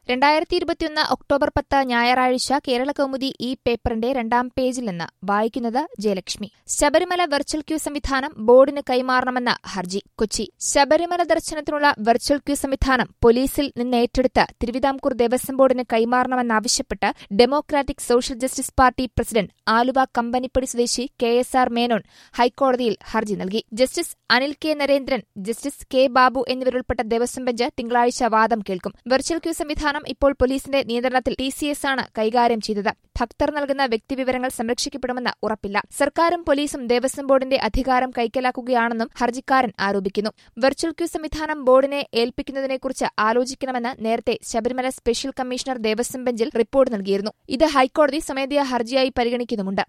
രണ്ടായിരത്തി ഇരുപത്തിയൊന്ന് ഒക്ടോബർ പത്ത് ഞായറാഴ്ച കേരള കൗമുദി ഈ പേപ്പറിന്റെ രണ്ടാം പേജിൽ നിന്ന് വായിക്കുന്നത് ജയലക്ഷ്മി ശബരിമല വെർച്വൽ ക്യൂ സംവിധാനം ബോർഡിന് കൈമാറണമെന്ന ഹർജി കൊച്ചി ശബരിമല ദർശനത്തിനുള്ള വെർച്വൽ ക്യൂ സംവിധാനം പോലീസിൽ നിന്ന് ഏറ്റെടുത്ത് തിരുവിതാംകൂർ ദേവസ്വം ബോർഡിന് കൈമാറണമെന്നാവശ്യപ്പെട്ട് democratic social justice party president Aluva Kampanippady സ്വദേശി കെ എസ് ആർ മേനോൻ ഹൈക്കോടതിയിൽ ഹർജി നൽകി justice Anil K Narendran justice K Babu എന്നിവരുൾപ്പെട്ട ദേവസ്വം ബെഞ്ച് തിങ്കളാഴ്ച വാദം കേൾക്കും വെർച്വൽ ക്യൂ സംവിധാനം ഇപ്പോൾ പോലീസിന്റെ നിയന്ത്രണത്തിൽ ടി സി എസ് ആണ് കൈകാര്യം ചെയ്തത് ഭക്തർ നൽകുന്ന വ്യക്തിവിവരങ്ങൾ സംരക്ഷിക്കപ്പെടുമെന്ന് ഉറപ്പില്ല സർക്കാരും പോലീസും ദേവസ്വം ബോർഡിന്റെ അധികാരം കൈക്കലാക്കുകയാണെന്നും ഹർജിക്കാരൻ ആരോപിക്കുന്നു വെർച്വൽ ക്യൂ സംവിധാനം ബോർഡിനെ ഏൽപ്പിക്കുന്നതിനെക്കുറിച്ച് ആലോചിക്കണമെന്ന് നേരത്തെ ശബരിമല സ്പെഷ്യൽ കമ്മീഷണർ ദേവസ്വം ബെഞ്ചിൽ റിപ്പോർട്ട് നൽകിയിരുന്നു ഇത് ഹൈക്കോടതി സ്വമേധയാ ഹർജിയായി പരിഗണിക്കുന്നുമുണ്ട്